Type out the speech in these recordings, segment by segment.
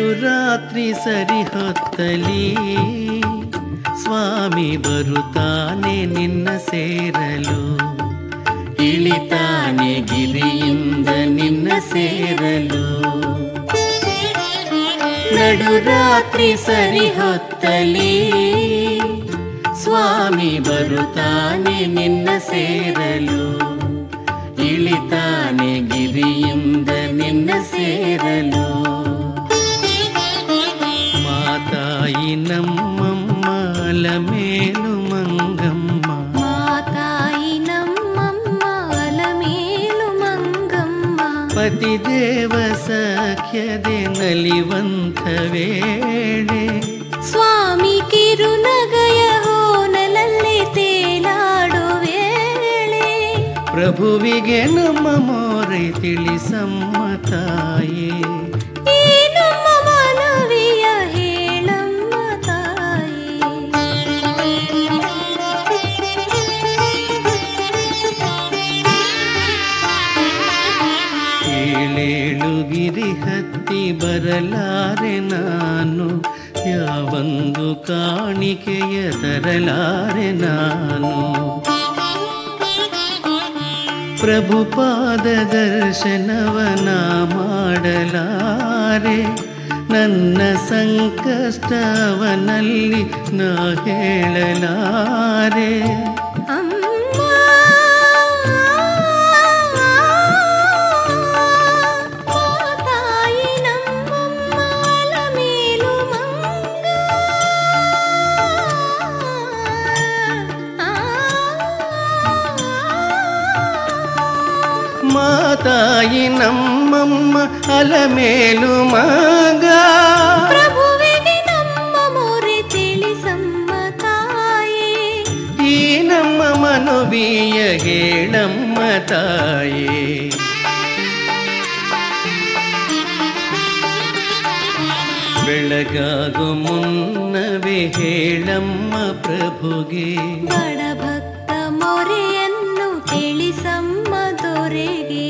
ನಡುರಾತ್ರಿ ಸರಿ ಹೊತ್ತಲಿ ಸ್ವಾಮಿ ಬರುತ್ತಾನೆ ನಿನ್ನ ಸೇರಲು ಇಳಿತಾನೆ ಗಿರಿಯಿಂದ ನಿನ್ನ ಸೇರಲು ನಡುರಾತ್ರಿ ಸರಿ ಹೊತ್ತಲಿ ಸ್ವಾಮಿ ಬರುತ್ತಾನೆ ನಿನ್ನ ಸೇರಲು ಇಳಿತಾನೆ ಗಿರಿಯಿಂದ ನಿನ್ನ ಸೇರಲು ಮಾತಾಯಿ ನಮ್ಮಮ್ಮ ಅಲಮೇಲು ಮಂಗಮ್ಮ ಮಾತಾಯಿ ನಮ್ಮಮ್ಮ ಅಲಮೇಲು ಮಂಗಮ್ಮ ಪತಿದೇವ ಸಖ್ಯದೆ ನಲಿವಂತ ವೇಳೆ ಸ್ವಾಮಿ ಕಿರುನಗಯ ಹೋನಲಲ್ಲಿ ತೇಲಾಡೋ ವೇಳೆ ಪ್ರಭುವಿಗೆ ನಮ್ಮ ಮೋರೈ ತಿಳಿಸಮ್ಮ ತಾಯೇ ಈ ನಮ್ಮ ಮನವಿಯ ಹೇಳಮ್ಮ ಏಳೇಳು ಗಿರಿ ಹತ್ತಿ ಬರಲಾರೆ ನಾನು ಯಾವೊಂದು ಕಾಣಿಕೆಯ ತರಲಾರೆ ನಾನು ಪ್ರಭುಪಾದ ದರ್ಶನವನ ಮಾಡಲಾರೆ ನನ್ನ ಸಂಕಷ್ಟವನಲ್ಲಿ ನಾ ಹೇಳಲಾರೆ ಅಮ್ಮ ಮಾತಾಯಿ ನಮ್ಮಮ್ಮ ಅಲಮೇಲು ಮಂಗ ಮಾತಾಯಿ ನಮ್ಮಮ್ಮ ಅಲಮೇಲು ಮಗ ಪ್ರಭುವಿಗೆ ನಮ್ಮ ಮೊರೆ ತಿಳಿಸಮ್ಮ ತಾಯೇ ಈ ನಮ್ಮ ಮನುವಿಯ ಹೇಳಮ್ಮ ತಾಯೇ ಬೆಳಗಾಗು ಮುನ್ನವೇ ಹೇಳಮ್ಮ ಪ್ರಭುಗೆ ಬಡ ಭಕ್ತ ಮೊರೆಯನ್ನು ತಿಳಿಸಮ್ಮ ದೊರೆಗೆ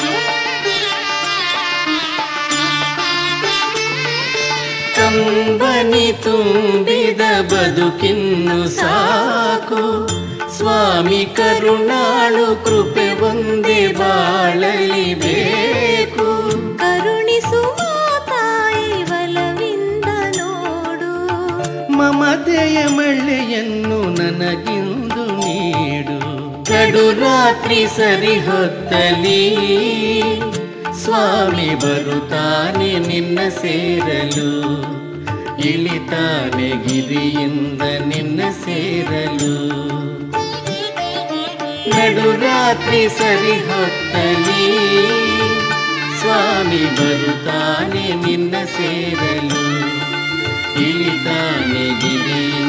ಕಂಬನಿ ತುಂಬಿದ ಬದುಕಿನ್ನು ಸಾಕು ಸ್ವಾಮಿ ಕರುಣಾಳು ಕೃಪೆ ಒಂದೇ ಬಾಳಲಿ ಬೇಕು ಕರುಣಿಸುವ ತಾಯಿ ಬಲವಿಂದ ನೋಡು ಮಮತೆಯ ಮಳ್ಳೆಯನ್ನು ನನಗಿಂದು ನೀಡು ಕಡುರಾತ್ರಿ ಸರಿ ಹೊತ್ತಲಿ ಸ್ವಾಮಿ ಬರುತ್ತಾನೆ ನಿನ್ನ ಸೇರಲು ಇಳಿತಾನೆ ಗಿರಿಯಿಂದ ನಿನ್ನ ಸೇರಲು ನಡುರಾತ್ರಿ ಸರಿ ಹೊತ್ತಲಿ ಸ್ವಾಮಿ ಬರುತ್ತಾನೆ ನಿನ್ನ ಸೇರಲು ಇಳಿತಾನೆ ಗಿರಿಯಿಂದ